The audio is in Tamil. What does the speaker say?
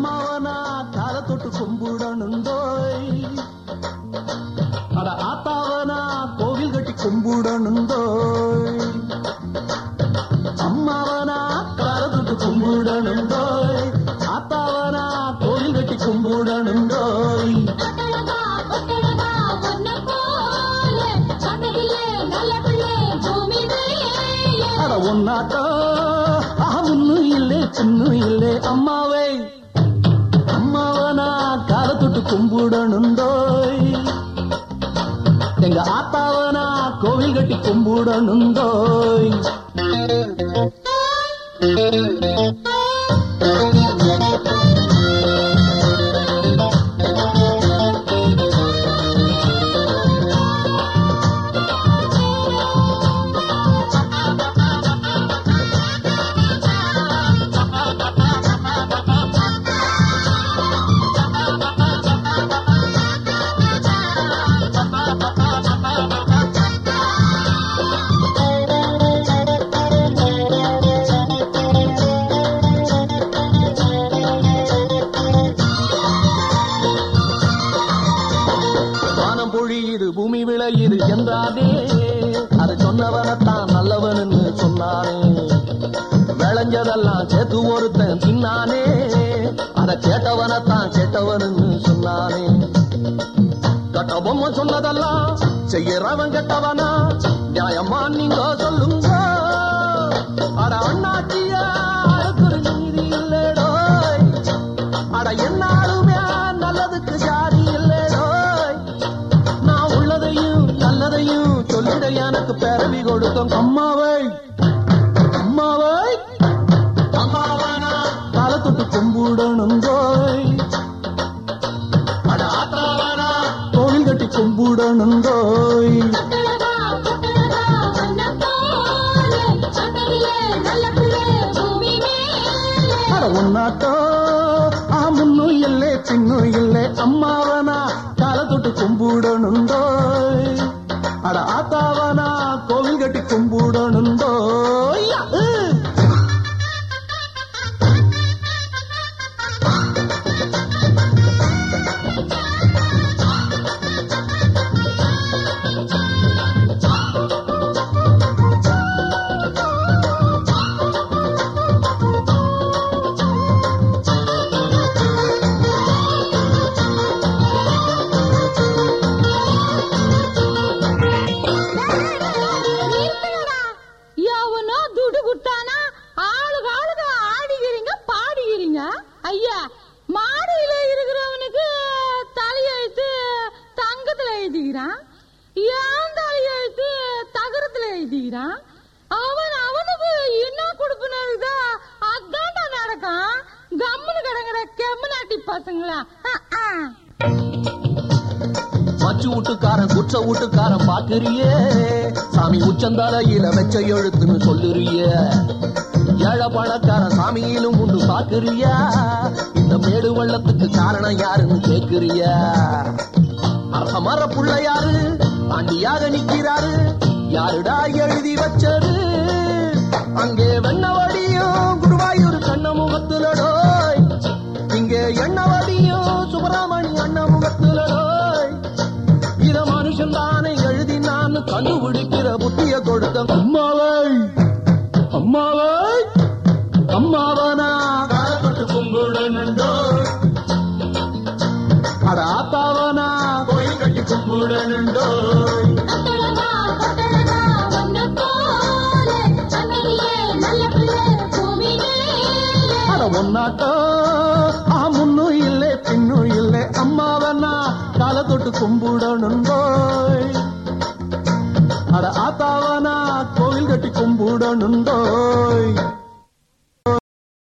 அம்மாவனா கால தொட்டு கும்பிடணுந்தோய் அட ஆத்தாவனா கோவில் கட்டி கும்பிடணுந்தோய் அம்மாவனா கால தொட்டு கும்பிடணுந்தோய் ஆத்தாவனா கோவில் கட்டி கும்பிடணுந்தோய் அட்டழகா, ஒட்டழகா, உன்னை போல கண்டதில்லை, நல்ல பிள்ளை பூமி மேலே. அட ஒன்னாட்டோ அகமுன்னு இல்லே சின்னு இல்லே அம்மாவை அம்மாவனா கால தொட்டு கும்பிடணுந்தோய் எங்க ஆத்தாவனா கோவில் கட்டி கும்பிடணுந்தோய் வானம் பொழியுது பூமி விளையுது என்றாதே அது சொன்னவனத்தான் நல்லவன்னு சொன்னானே விளைஞ்சதெல்லாம் சேர்த்து ஒருத்தன் தின்னானே அதை கேட்டவனத்தான் கேட்டவனுன்னு சொன்னானே கட்ட பொம்மை சொன்னதெல்லாம் செய்யறவன் கெட்டவனா நியாயமா நீங்க சொல்லுங்க அட அண்ணாச்சியா அதுக்கு ஒரு நீதி இல்லடோய் அட என்னாலுமே நல்லதுக்கு ஜாதி இல்லடோய் நான் உள்ளதையும் நல்லதையும் சொல்லிட எனக்கு பிறவி கொடுத்தோம் அம்மாவை அம்மாவை அம்மாவானா கால தொட்டு கும்பிடணும் தோய் அட ஆத்தாவானா கோவில் கட்டி கும்பிடணும் தோய் அட்டழகா, ஒட்டழகா, உன்னை போல கண்டதில்லை, நல்ல பிள்ளை பூமி மேலே. அட ஒன்னாட்டோ ஆ முன்னும் இல்லே பின்னும் இல்லே அம்மாவனா கால தொட்டு கும்பிடணுந்தோய் அட ஆத்தாவனா கோவில் கட்டி கும்பிடணுந்தோய் நிறுத்துங்கடா. எவனோ துடு குட்டானா ஆளுக ஆளுக ஆடிக்கிறீங்க பாடிக்கிறீங்க ஐயா மாடியில இருக்கிறவனுக்கு தலையெழுத்து தங்கத்துல எழுதிக்கிறான் ஏன் தலையெழுத்து தகரத்துல எழுதிக்கிறான் அவன் அவனுக்கு என்ன கொடுப்பினருதா அதான்டா நடக்கும் கம்முன்னு கிடங்குற கெம்மநாட்டி பசங்களா அஹ், அஹ். மச்சு வீட்டுக்காரன் குற்ற வீட்டுக்காரன் பாக்குறியே சாமி உச்சந்தலையில வெச்ச எழுத்துன்னு சொல்லுறியே ஏழை பணக்காரன் சாமியிலும் உண்டு பாக்குறியா இந்த மேடு வெள்ளத்துக்கு காரணம் யாருன்னு கேக்குறியா அமர புள்ள யாரு ஆண்டியாக நிக்கிறாரு யாருடா எழுதி வச்சது அங்கே வெண்ணவடியும் குருவாயூர் கண்ண முகத்துலடோய் இங்கே எண்ணவடியும் சுப்பிரமணி அண்ண முகத்துலடோய் இத மனுஷன் தானே எழுதி நான் கண்டுபிடிக்கிற புத்திய கொடுத்த அம்மாவை அம்மாவை அம்மாவனா காலப்பட்டு கும்பிடணுண்டோ அட ஆத்தாவனா கோயில் கட்டி கும்பிடணுண்டோ அட்டழகா, ஒட்டழகா, உன்னை போல கண்டதில்லை, நல்ல பிள்ளை பூமி மேலே. அட ஒன்னாட்டோ ஆ முன்னும் இல்லை பின்னும் இல்லை அம்மாவனா கால தொட்டு கும்பிடணுண்டோய் அட ஆத்தாவனா கோவில் கட்டி கும்பிடணுண்டோய்